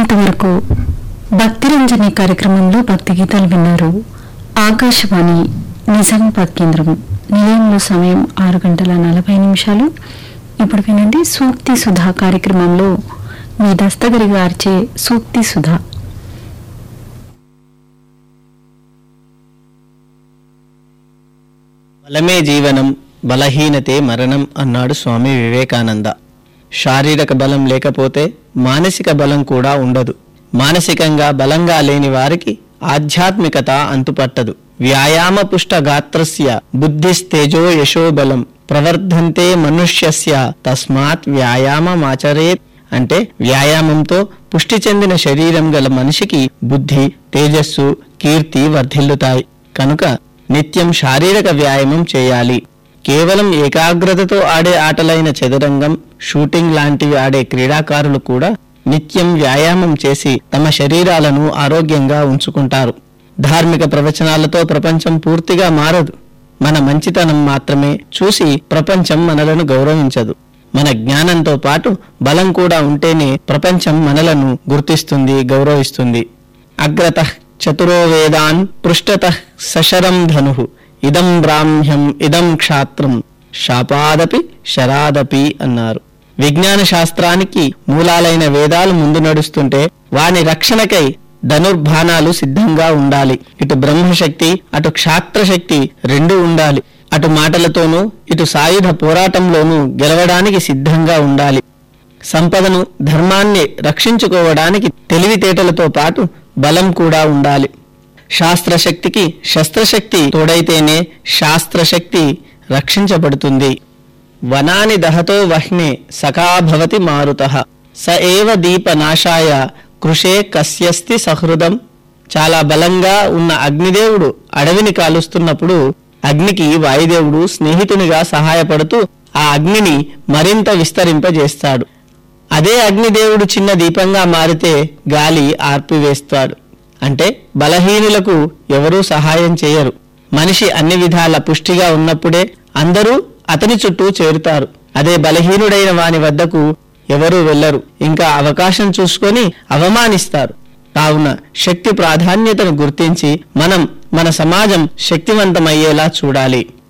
మీరింతవరకు భక్తిరంజని కార్యక్రమంలో భక్తి గీతాలు విన్నారు ఆకాశవాణి నిజామాబాద్ కేంద్రం నిలయంలో సమయం ఆరు గంటల నలభై నిమిషాలు ఇప్పుడు వినండి సూక్తి సుధా కార్యక్రమంలో మీ దస్తగిరి గారిచే సూక్తి సుధా బలమే జీవనం బలహీనతే మరణం అన్నాడు స్వామి వివేకానంద శారీరక బలం లేకపోతే మానసిక బలం కూడా ఉండదు మానసికంగా బలంగా లేని వారికి ఆధ్యాత్మికత అంతుపట్టదు వ్యాయామ పుష్ట గాత్రస్య బుద్ధిస్తేజో యశోబలం ప్రవర్ధంతే మనుష్యస్య తస్మాత్ వ్యాయామమాచరేత్ అంటే వ్యాయామంతో పుష్టి చెందిన శరీరం గల మనిషికి బుద్ధి తేజస్సు కీర్తి వర్ధిల్లుతాయి కనుక నిత్యం శారీరక వ్యాయామం చేయాలి కేవలం ఏకాగ్రతతో ఆడే ఆటలైన చదురంగం షూటింగ్ లాంటివి ఆడే క్రీడాకారులు కూడా నిత్యం వ్యాయామం చేసి తమ శరీరాలను ఆరోగ్యంగా ఉంచుకుంటారు ధార్మిక ప్రవచనాలతో ప్రపంచం పూర్తిగా మారదు మన మంచితనం మాత్రమే చూసి ప్రపంచం మనలను గౌరవించదు మన జ్ఞానంతో పాటు బలం కూడా ఉంటేనే ప్రపంచం మనలను గుర్తిస్తుంది గౌరవిస్తుంది అగ్రత చతురో వేదాన్ పృష్ఠత సశరం ధను ఇదం బ్రాహ్మ్యం ఇదం క్షాత్రం శాపాదపి శరాదపి అన్నారు విజ్ఞాన శాస్త్రానికి మూలాలైన వేదాలు ముందు నడుస్తుంటే వాని రక్షణకై ధనుర్బాణాలు సిద్ధంగా ఉండాలి ఇటు బ్రహ్మశక్తి అటు క్షాత్రశక్తి రెండూ ఉండాలి అటు మాటలతోనూ ఇటు సాయుధ పోరాటంలోనూ గెలవడానికి సిద్ధంగా ఉండాలి సంపదను ధర్మాన్ని రక్షించుకోవడానికి తెలివితేటలతో పాటు బలం కూడా ఉండాలి శాస్త్రశక్తికి శస్త్రశక్తి తోడైతేనే శాస్త్రశక్తి రక్షించబడుతుంది వనాని దహతో వహ్నే సఖా భవతి మారుత స ఏవ దీపనాశాయ కృషే కస్యస్తి సహృదం చాలా బలంగా ఉన్న అగ్నిదేవుడు అడవిని కాలుస్తున్నప్పుడు అగ్నికి వాయుదేవుడు స్నేహితునిగా సహాయపడుతూ ఆ అగ్నిని మరింత విస్తరింపజేస్తాడు అదే అగ్నిదేవుడు చిన్న దీపంగా మారితే గాలి ఆర్పివేస్తాడు అంటే బలహీనులకు ఎవరూ సహాయం చేయరు మనిషి అన్ని విధాల పుష్టిగా ఉన్నప్పుడే అందరూ అతని చుట్టూ చేరుతారు అదే బలహీనుడైన వాని వద్దకు ఎవరూ వెళ్లరు ఇంకా అవకాశం చూసుకొని అవమానిస్తారు కావున శక్తి ప్రాధాన్యతను గుర్తించి మనం మన సమాజం శక్తివంతమయ్యేలా చూడాలి